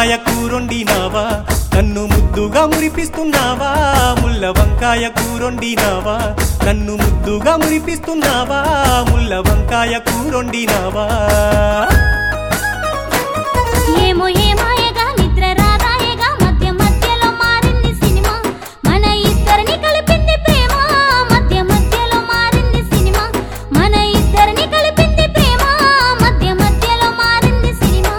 వంకాయ కూరొండినావా నన్ను ముద్దుగా మురిపిస్తున్నావా ముల్ల వంకాయ కూరొండినావా నన్ను ముద్దుగా మురిపిస్తున్నావా ముల్ల వంకాయ కూరొండినావా ఏమో ఏమాయగా నిద్ర రాదాయగా మధ్య మధ్యలో మారింది సినిమా మన ఇద్దరిని కలిపింది ప్రేమ మధ్య మధ్యలో మారింది సినిమా మన ఇద్దరిని కలిపింది ప్రేమ మధ్య మధ్యలో మారింది సినిమా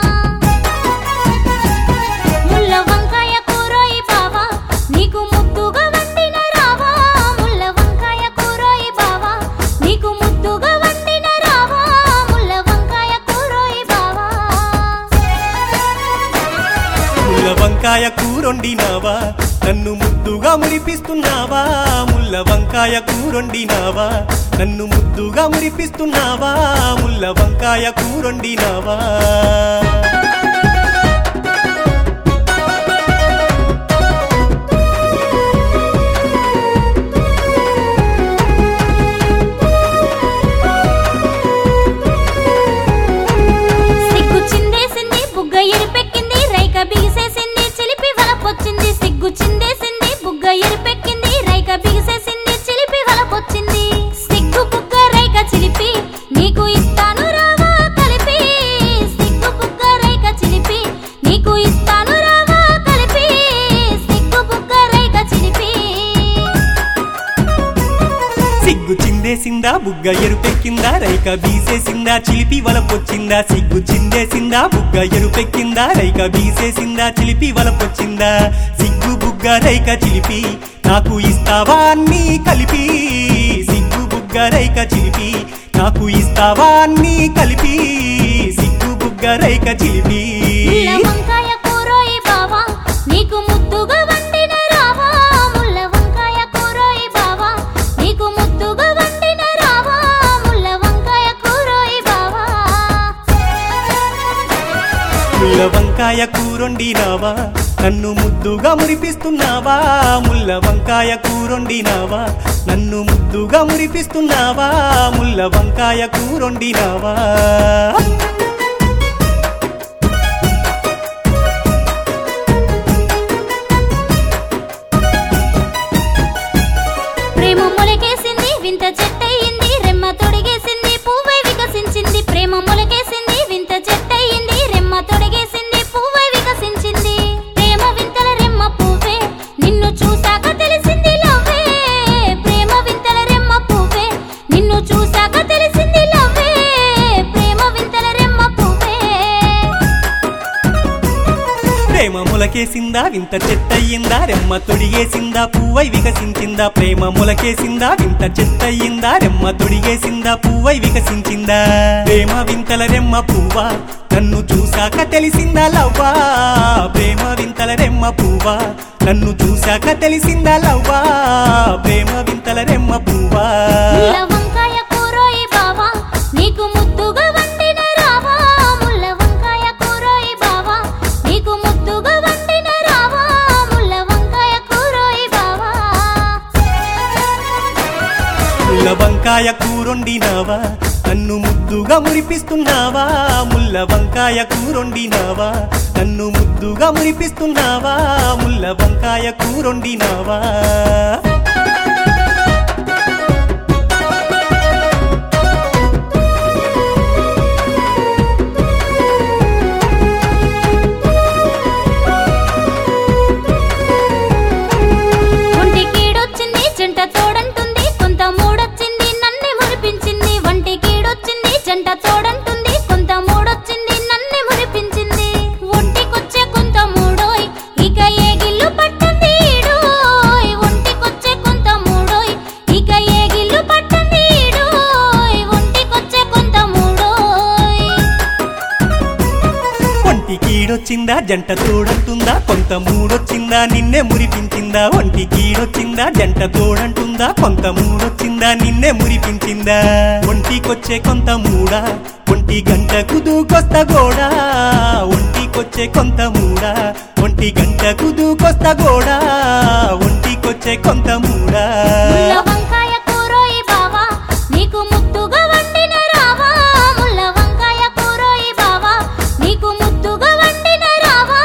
ముల్ల వంకాయ కూరోయి బావా నీకు ముద్దుగా వండిన రావా ముల్ల వంకాయ కూరోయి బావా నీకు ముద్దుగా వండిన రావా ముల్ల వంకాయ కూరోయి బావా ముల్ల వంకాయ కూరొండినావా నన్ను ముద్దుగా మురిపిస్తున్నావా ముల్ల వంకాయ కూరొండినావా నన్ను ముద్దుగా మురిపిస్తున్నావా ముల్ల వంకాయ కూరొండినావా సిగ్గు చిందేసింది బుగ్గ ఎరిపెక్కింది రైక బిగిసేసింది చిలిపి వలపొచ్చింది సిగ్గు చిందేసింది బుగ్గ ఎరిపెక్కింది రైక బిగిసేసింది చిలిపి వలపొచ్చింది సిగ్గు బుగ్గ రైక చిలిపి నీకు ఇస్తాను రావా కలిపి సిగ్గు బుగ్గ రైక చిలిపి నీకు ఇస్తాను రావా కలిపి సిగ్గు బుగ్గ రైక చిలిపి సిగ్గు చిందేసిందా బుగ్గ ఎరుపెక్కిందా రైక బీసేసిందా చిలిపి వలపొచ్చిందా సిగ్గు చిందేసిందా బుగ్గ ఎరుపెక్కిందా రైక బీసేసిందా చిలిపి వలపొచ్చిందా సిగ్గు బుగ్గ రైక చిలిపి నాకు ఇస్తావా అన్నీ కలిపి సిగ్గు బుగ్గ రైక చిలిపి నాకు ఇస్తావా అన్నీ కలిపి సిగ్గు బుగ్గ రైక చిలిపి ముల్ల వంకాయ కూరోయి బావా నీకు ముద్దుగా వండిన రావా ముల్ల వంకాయ కూరోయి బావా నీకు ముద్దుగా వండిన రావా ముల్ల వంకాయ కూరోయి బావా ముల్ల వంకాయ కూరొండినావా నన్ను ముద్దుగా మురిపిస్తున్నావా ముల్ల వంకాయ కూరొండినావా నన్ను ముద్దుగా మురిపిస్తున్నావా ముల్ల వంకాయ కూరొండినావా ప్రేమ మొలకేసింది వింత చెట్టయింది రెమ్మ తొడిగేసింది పువ్వై వికసించింది ప్రేమ మొలకేసింది వింత చెట్టయింది రెమ్మ తొడిగేసింది పువ్వై వికసించింది ప్రేమ వింతల రెమ్మ పువ్వే నిన్ను చూసాక తెలిసింది లవ్వే ప్రేమ వింతల రెమ్మ పువ్వే నిన్ను చూసాక తెలిసింది లవ్వే ప్రేమ వింతల రెమ్మ పువ్వే ప్రేమ మొలకేసిందా వింత చెట్టయిందా రెమ్మ తొడిగేసిందా పువ్వై వికసించిందా ప్రేమ మొలకేసిందా వింత చెట్టయిందా రెమ్మ తొడిగేసిందా పువ్వై వికసించిందా ప్రేమ వింతల రెమ్మ పువ్వా నన్ను చూశాక తెలిసిందా లవ్వా ప్రేమ వింతల రెమ్మ పువ్వా నన్ను చూశాక తెలిసిందా లవ్వా ప్రేమ వింతల రెమ్మ పువ్వా ముల్ల వంకాయ కూరోయి బావా నీకు ముద్దుగా వండిన రావా ముల్ల వంకాయ కూరోయి బావా నీకు ముద్దుగా వండిన రావా ముల్ల వంకాయ కూరోయి బావా ముల్ల వంకాయ కూరొండినావా నన్ను ముద్దుగా మురిపిస్తున్నావా ముల్ల వంకాయ కూరొండినావా నన్ను ముద్దుగా మురిపిస్తున్నావా ముల్ల వంకాయ కూరొండినావా ఒంటి కీడొచ్చింది జంట తోడంటుంది కొంత మూడొచ్చింది నన్నే మురిపించింది ఒంటి కీడొచ్చింది జంట తోడంటుంది కొంత మూడొచ్చింది నన్నే మురిపించింది ఒంటికొచ్చే కొంత మూడోయ్ ఇక ఏ గిల్లు పట్టంది ఈడోయ్ ఒంటికొచ్చే కొంత మూడోయ్ ఇక ఏ గిల్లు పట్టంది ఈడోయ్ ఒంటికొచ్చే కొంత మూడోయ్ ఒంటి కీడొచ్చిందా జంట తోడంటుందా కొంత మూడొచ్చిందా నిన్నే మురిపించిందా ఒంటి కీడొచ్చిందా జంట తోడంటుందా కొంత మూడొచ్చిందా నిన్నే మురిపించిందా ఒంటికొచ్చే కొంత మూడా ఒంటి గంటకు దూకొస్త గోడా ఒంటికొచ్చే కొంత మూడా ఒంటి గంటకు దూకొస్త గోడా ఒంటికొచ్చే కొంత మూడా ముల్ల వంకాయ కూరోయి బావా నీకు ముద్దుగా వండిన రావా ముల్ల వంకాయ కూరోయి బావా నీకు ముద్దుగా వండిన రావా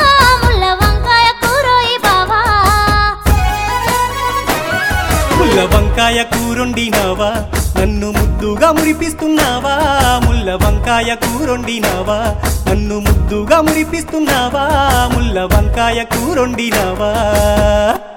వంకాయ కూరొండినావా నన్ను ముద్దుగా మురిపిస్తున్నావా ముల్ల వంకాయ కూరొండినావా నన్ను ముద్దుగా మురిపిస్తున్నావా ముల్ల వంకాయ కూరొండినావా